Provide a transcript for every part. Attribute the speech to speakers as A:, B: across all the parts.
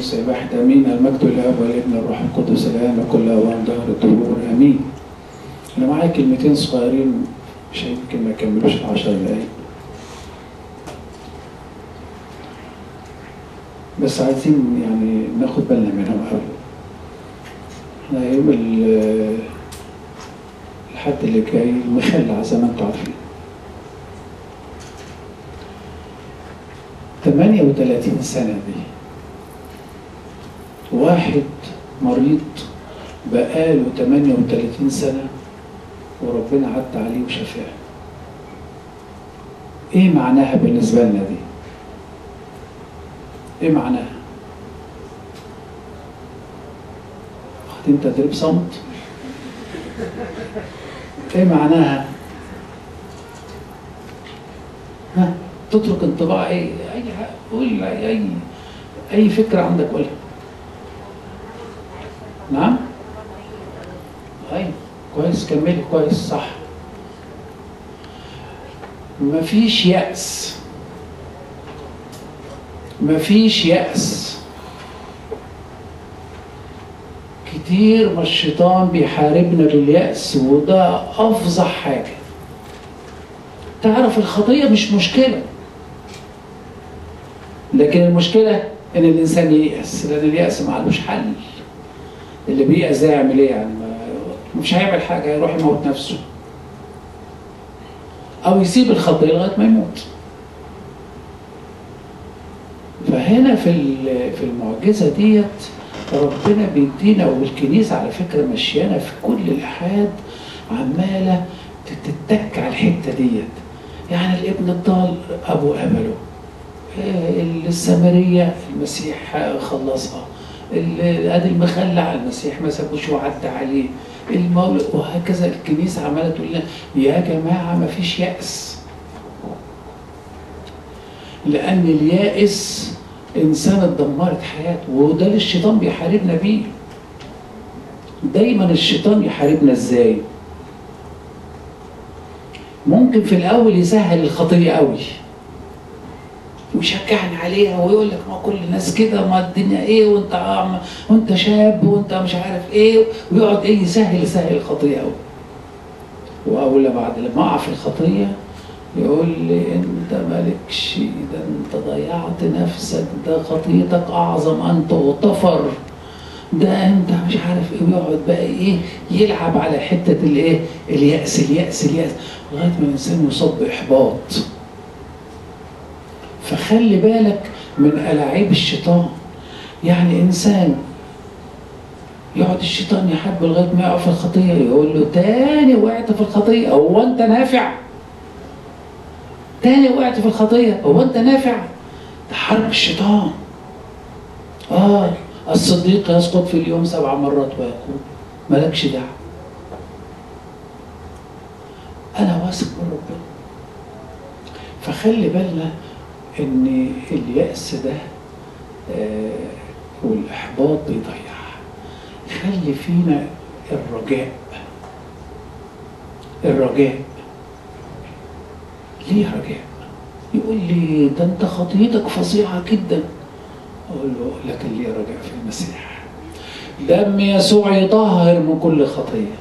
A: الثالوث واحد امين المجد للاب والابن والروح القدس الان وكل اوان دهر الدهور امين انا معايا كلمتين صغيرين مش يمكن ما يكملوش العشر دقايق بس عايزين يعني ناخد بالنا منهم قوي احنا يوم ال- الحد اللي جاي المخلع زي ما انتم عارفين 38 سنة دي واحد مريض بقاله 38 سنة وربنا عدى عليه وشفاه ايه معناها بالنسبة لنا دي ايه معناها واخدين تدريب صمت ايه معناها ها تترك انطباع اي اي ح- قول اي اي فكره عندك قولها نعم اي كويس كملي كويس صح مفيش يأس مفيش يأس كتير ما الشيطان بيحاربنا باليأس وده أفظع حاجة تعرف الخطية مش مشكلة لكن المشكلة إن الإنسان ييأس لأن اليأس معلوش حل اللي بييأس ده يعمل إيه يعني ما- مش هيعمل حاجة هيروح يموت نفسه أو يسيب الخطية لغاية ما يموت فهنا في ال- في المعجزة ديت ربنا بيدينا والكنيسة على فكرة مشيانة في كل الأحاد عمالة تتك على الحتة ديت يعني الابن الضال أبو قبله آه، السامرية المسيح خلصها ال- ادي المخلع المسيح ما سابوش وعدى عليه المولى وهكذا الكنيسة عمالة تقول لنا يا جماعة ما فيش يأس لأن اليائس إنسان اتدمرت حياته وده اللي الشيطان بيحاربنا بيه دايما الشيطان يحاربنا ازاي ممكن في الأول يسهل الخطية قوي ويشجعني عليها ويقول لك ما كل الناس كده ما الدنيا ايه وانت عم وانت شاب وانت مش عارف ايه ويقعد ايه يسهل يسهل الخطيه قوي واول بعد لما اقع في الخطيه يقول لي انت مالكش ده انت ضيعت نفسك ده خطيتك اعظم ان تغتفر ده انت مش عارف ايه ويقعد بقى ايه يلعب على حته الايه الياس الياس الياس لغايه ما الانسان يصاب باحباط فخلي بالك من ألاعيب الشيطان يعني إنسان يقعد الشيطان يحب لغاية ما يقع في الخطية يقول له تاني وقعت في الخطية هو أنت نافع تاني وقعت في الخطية هو أنت نافع ده حرب الشيطان آه الصديق يسقط في اليوم سبع مرات ويقول مالكش دعوة أنا واثق من ربنا فخلي بالنا ان اليأس ده آه، والإحباط بيضيع خلي فينا الرجاء الرجاء ليه رجاء يقول لي ده انت خطيتك فظيعة جدا اقول له لكن ليه رجاء في المسيح دم يسوع يطهر من كل خطية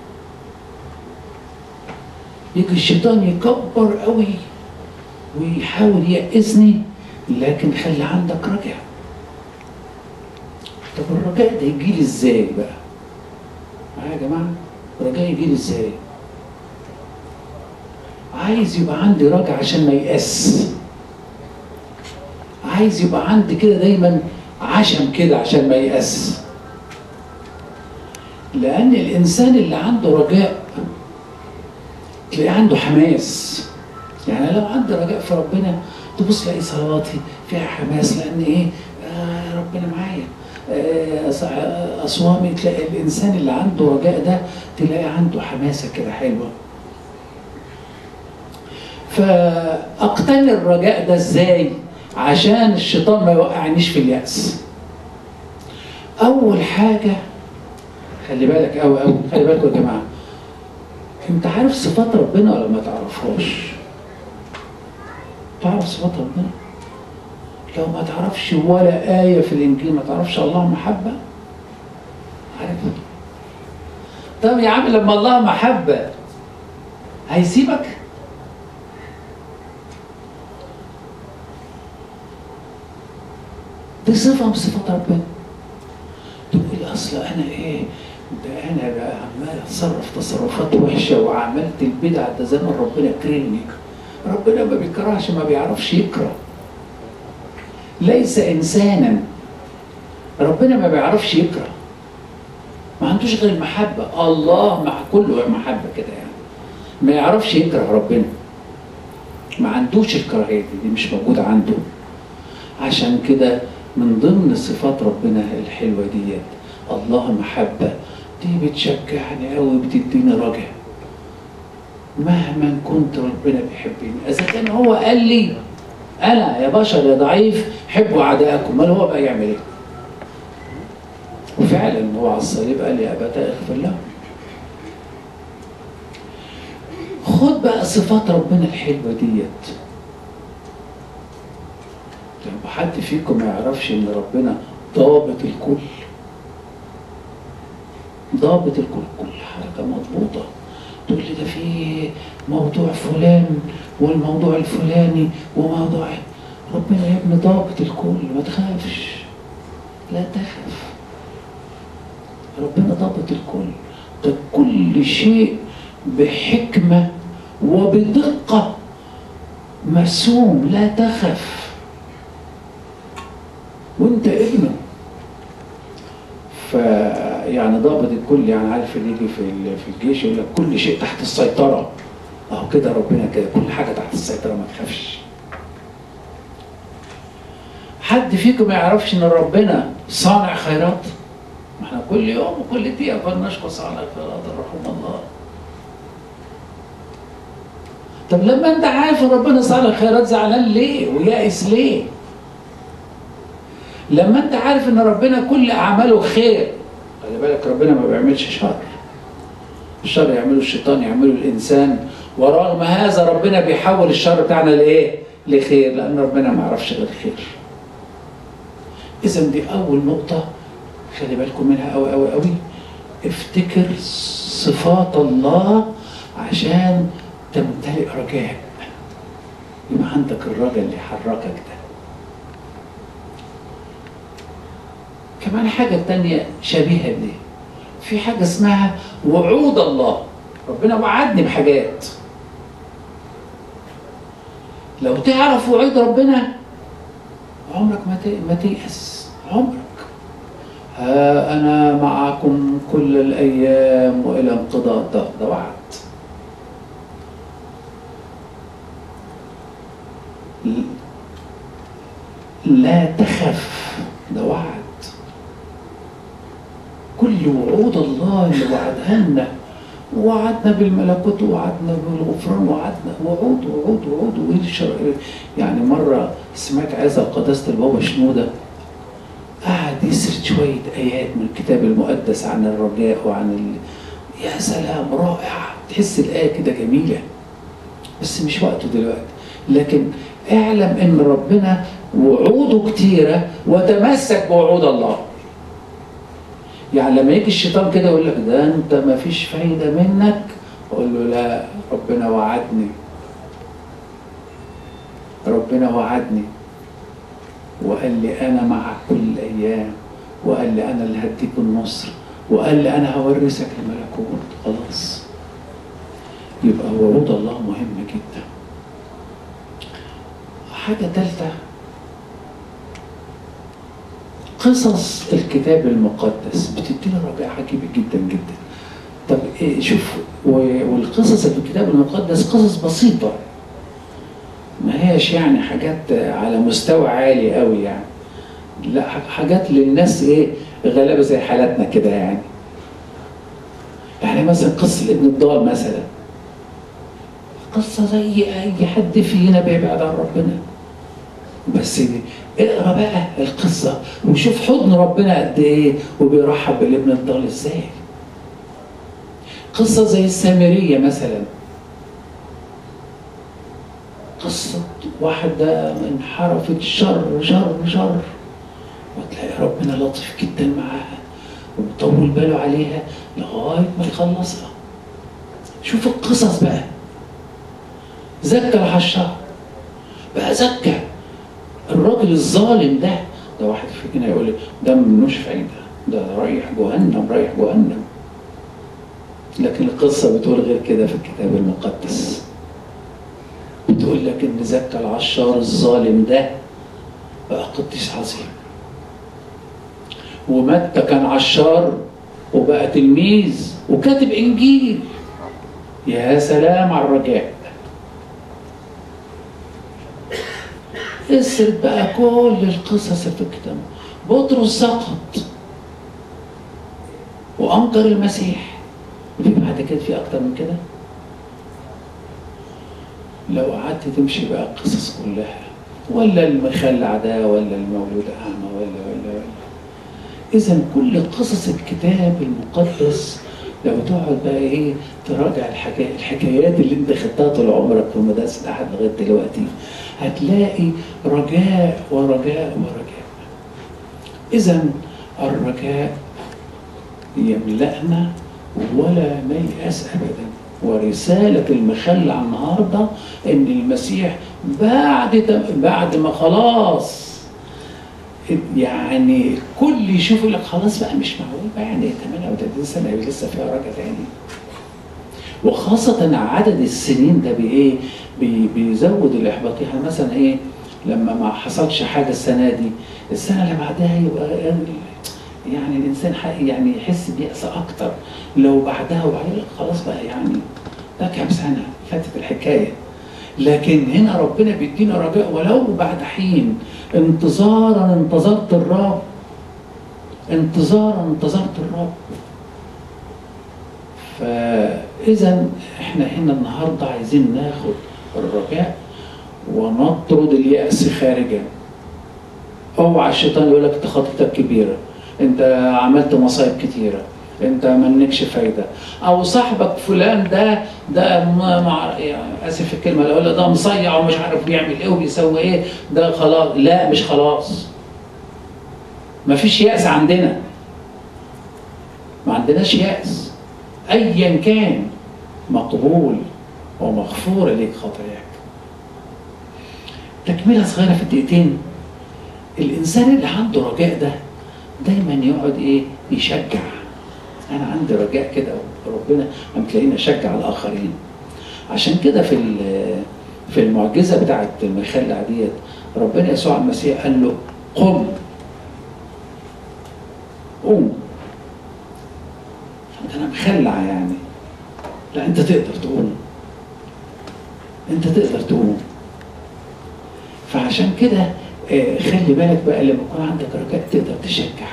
A: يجي الشيطان يكبر قوي ويحاول يأسني لكن خلي عندك رجاء طب الرجاء ده يجي لي ازاي بقى معايا يا جماعه الرجاء يجي لي ازاي عايز يبقى عندي رجاء عشان ما يأس عايز يبقى عندي كده دايما عشم كده عشان ما يأس لأن الإنسان اللي عنده رجاء تلاقيه عنده حماس يعني لو عندي رجاء في ربنا تبص تلاقي صلواتي فيها حماس لان ايه آه ربنا معايا آه أص- اصوامي تلاقي الانسان اللي عنده رجاء ده تلاقي عنده حماسه كده حلوه فاقتني الرجاء ده ازاي عشان الشيطان ما يوقعنيش في اليأس اول حاجه خلي بالك قوي قوي خلي بالكم يا جماعه انت عارف صفات ربنا ولا ما تعرفهاش تعرف صفات ربنا لو ما تعرفش ولا آية في الإنجيل ما تعرفش الله محبة عارف طب يا عم لما الله محبة هيسيبك دي صفة من صفات ربنا تقول أصل أنا إيه ده أنا بقى عمال أتصرف تصرفات وحشة وعملت البدع ده زمان ربنا كرمني ربنا ما بيكرهش ما بيعرفش يكره ليس إنسانا ربنا ما بيعرفش يكره ما عندوش غير المحبة الله مع كله محبة كده يعني ما يعرفش يكره ربنا ما عندوش الكراهية دي, دي مش موجودة عنده عشان كده من ضمن صفات ربنا الحلوة ديت الله محبة دي بتشجعني قوي بتديني رجاء مهما كنت ربنا بيحبني اذا كان هو قال لي انا يا بشر يا ضعيف حبوا اعدائكم امال هو بقى يعمل ايه وفعلا هو على الصليب قال يا ابتاه اغفر لهم خد بقى صفات ربنا الحلوه ديت لو حد فيكم ما يعرفش ان ربنا ضابط الكل ضابط الكل كل حركه مضبوطه تقول لي ده في موضوع فلان والموضوع الفلاني وموضوع ربنا يا ابني ضابط الكل ما تخافش لا تخف ربنا ضابط الكل ده كل شيء بحكمة وبدقة مرسوم لا تخف وانت ابنه فيعني ضابط الكل يعني عارف اللي يجي في في الجيش يقول لك كل شيء تحت السيطرة اهو كده ربنا كده كل حاجة تحت السيطرة ما تخافش حد فيكم ما يعرفش ان ربنا صانع خيرات ما احنا كل يوم وكل دقيقة بنشكر صانع خيرات الرحمن الله طب لما انت عارف ان ربنا صانع خيرات زعلان ليه ويائس ليه لما انت عارف ان ربنا كل اعماله خير خلي بالك ربنا ما بيعملش شر الشر يعمله الشيطان يعمله الانسان ورغم هذا ربنا بيحول الشر بتاعنا لايه لخير لان ربنا ما يعرفش غير خير اذا دي اول نقطه خلي بالكم منها قوي قوي قوي افتكر صفات الله عشان تمتلئ رجاء يبقى عندك الرجاء اللي يحركك ده كمان حاجة تانية شبيهة بدي في حاجة اسمها وعود الله ربنا وعدني بحاجات لو تعرف وعود ربنا عمرك ما ما تيأس عمرك ها أنا معكم كل الأيام وإلى انقضاء الدهر ده وعد لا تخف ده وعد كل وعود الله اللي وعدها لنا وعدنا بالملكوت وعدنا بالغفران وعدنا وعود وعود وعود ويشر يعني مرة سمعت عايزة قداسة البابا شنودة قعد يسرد شوية آيات من الكتاب المقدس عن الرجاء وعن ال... يا سلام رائع تحس الآية كده جميلة بس مش وقته دلوقتي لكن اعلم ان ربنا وعوده كتيرة وتمسك بوعود الله يعني لما يجي الشيطان كده يقول لك ده انت ما فيش فايدة منك اقول له لا ربنا وعدني ربنا وعدني وقال لي انا معك كل الايام وقال لي انا اللي هديك النصر وقال لي انا هورثك الملكوت خلاص يبقى وعود الله مهمة جدا حاجة ثالثة قصص الكتاب المقدس بتدينا رجاء عجيب جدا جدا طب إيه شوف والقصص اللي في الكتاب المقدس قصص بسيطة ما هيش يعني حاجات على مستوى عالي قوي يعني لا حاجات للناس ايه غلابة زي حالاتنا كده يعني يعني مثلا قصة ابن الضال مثلا قصة زي أي حد فينا بيبعد عن ربنا بس اقرا بقى القصة وشوف حضن ربنا قد إيه وبيرحب بالابن الضال إزاي قصة زي السامرية مثلا قصة واحدة انحرفت شر شر شر وتلاقي ربنا لطيف جدا معاها ومطول باله عليها لغاية ما يخلصها شوف القصص بقى زكى العشار بقى زكى الراجل الظالم ده ده واحد فينا يقول لي ده ملوش فايدة ده رايح جهنم رايح جهنم لكن القصة بتقول غير كده في الكتاب المقدس بتقول لك ان زكى العشار الظالم ده بقى قديس عظيم ومتى كان عشار وبقى تلميذ وكاتب انجيل يا سلام على الرجاء اسرد بقى كل القصص اللي في الكتاب بطرس سقط وانكر المسيح في بعد كده في اكتر من كده لو قعدت تمشي بقى القصص كلها ولا المخلع ده ولا المولود اعمى ولا ولا ولا اذا كل قصص الكتاب المقدس لو تقعد بقى ايه تراجع الحكايات الحكايات اللي انت خدتها طول عمرك في مدرسه الاحد لغايه دلوقتي هتلاقي رجاء ورجاء ورجاء اذا الرجاء يملأنا ولا نيأس ابدا ورسالة المخلع النهارده ان المسيح بعد بعد ما خلاص يعني كل يشوف يقول لك خلاص بقى مش معقول بقى يعني 38 سنه لسه فيها رجع تاني وخاصة عدد السنين ده بإيه؟ بي بيزود الإحباط يعني مثلا إيه؟ لما ما حصلش حاجة السنة دي السنة اللي بعدها يبقى يعني الإنسان يعني يحس بيأس أكتر لو بعدها وبعدين خلاص بقى يعني ده كام سنة فاتت الحكاية لكن هنا ربنا بيدينا رجاء ولو بعد حين انتظارا انتظرت الرب انتظارا انتظرت الرب فاذا احنا هنا النهارده عايزين ناخد الرجاء ونطرد اليأس خارجا اوعى الشيطان يقول لك انت خطيتك كبيره انت عملت مصايب كتيره انت منكش فايده او صاحبك فلان ده ده مع يعني اسف في الكلمه اللي ده مصيع ومش عارف بيعمل ايه وبيسوي ايه ده خلاص لا مش خلاص مفيش يأس عندنا ما عندناش يأس ايا كان مقبول ومغفور ليك خطاياك تكمله صغيره في الدقيقتين الانسان اللي عنده رجاء ده دايما يقعد ايه يشجع انا عندي رجاء كده ربنا قام تلاقيني اشجع الاخرين عشان كده في في المعجزه بتاعت المخلع ديت ربنا يسوع المسيح قال له قم قوم انا مخلع يعني لا انت تقدر تقوم انت تقدر تقوم فعشان كده خلي بالك بقى لما يكون عندك رجاء تقدر تشجع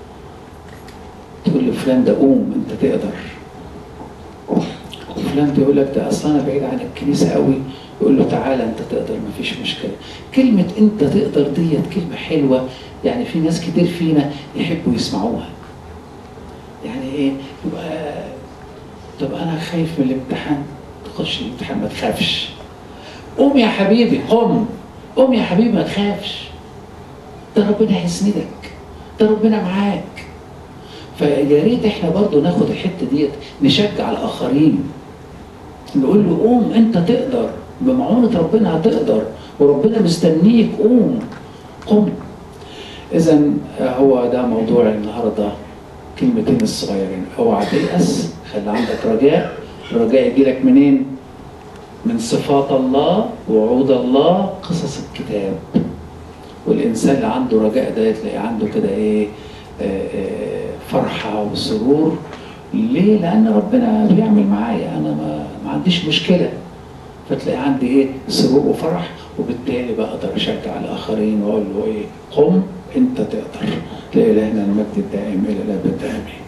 A: تقول لفلان ده قوم انت تقدر وفلان يقول لك ده اصلا انا بعيد عن الكنيسه قوي يقول له تعالى انت تقدر مفيش مشكله كلمه انت تقدر ديت كلمه حلوه يعني في ناس كتير فينا يحبوا يسمعوها يعني ايه يبقى طب انا خايف من الامتحان تخش الامتحان ما تخافش قوم يا حبيبي قم قوم يا حبيبي ما تخافش ده ربنا هيسندك ده ربنا معاك فيا ريت احنا برضو ناخد الحته ديت نشجع الاخرين نقول له قوم انت تقدر بمعونه ربنا هتقدر وربنا مستنيك قوم قم اذا هو ده موضوع النهارده كلمتين الصغيرين اوعى تيأس خلي عندك رجاء الرجاء يجي لك منين؟ من صفات الله وعود الله قصص الكتاب والانسان اللي عنده رجاء ده تلاقي عنده كده ايه آآ آآ فرحه وسرور ليه؟ لان ربنا بيعمل معايا انا ما, ما عنديش مشكله فتلاقي عندي ايه سرور وفرح وبالتالي بقدر اشجع الاخرين واقول له ايه قم انت تقدر لا اله الا المجد الدائم الى الابد امين